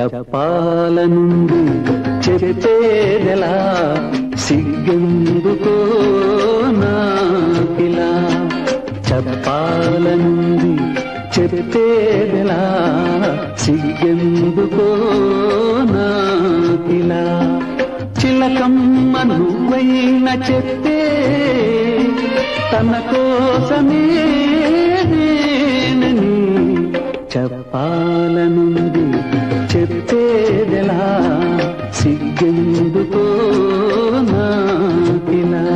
చెప్పాలనుంది చెప్పేదెలా సిగ్గెందుకో నాకిలా చెప్పాలనుంది చెప్పేదెలా సిగ్గెందుకో నాకిలా చిలకమ్మ నువ్వైన చెప్పే తన కోసమే నేనని చెప్పాలనుంది చెప్పేదెలా సిగ్గెందుకో నాకిలా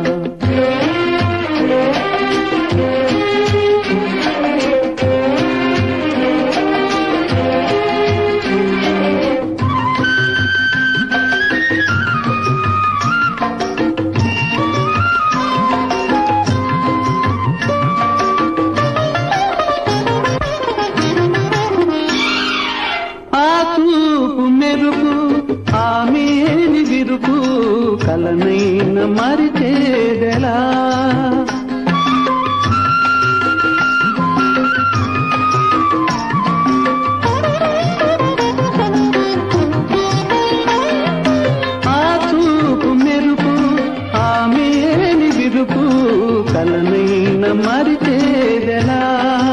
ఆ చూపు మెరుపు ఆ మేని విరుపు కలనైన మరిచేదెలా ఆ చూపు మెరుపు ఆ మేని విరుపు కలనైన మరిచేదెలా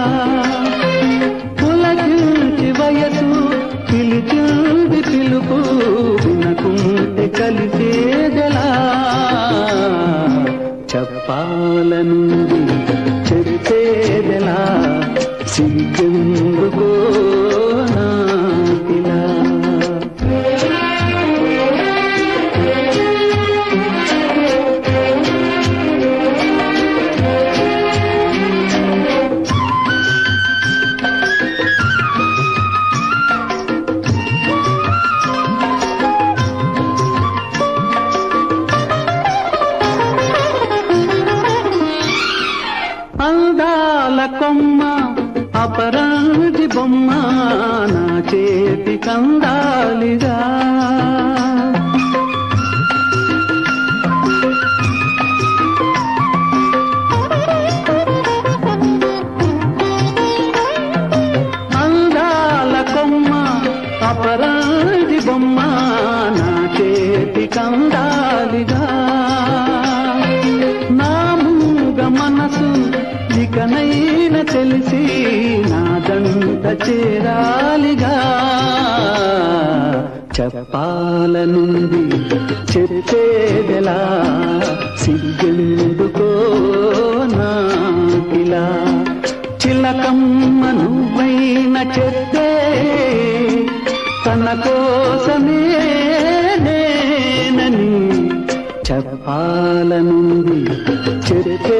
పులకించి వయసు పిలిచింది పిలుపు వినకుంటే కలిసేదెలా చెప్పాలనుంది చెప్పేదెలా సిగ్గెందుకో నాకిలా అందాల కొమ్మ అపరాధి బొమ్మ నా చేతి కందాలిగా అందాల కొమ్మ అపరాధి బొమ్మ నా చేతి కందాలిగా నా మూగ మనసు ఇకనైన తెలిసి నా దంట చేరాలిగా చెప్పాలనుంది చెప్పేదెలా సిగ్గెందుకో నాకిలా చిలకమ్మ నువ్వైన చెప్పే తన కోసమే నేనని చెప్పాలనుంది చెప్పే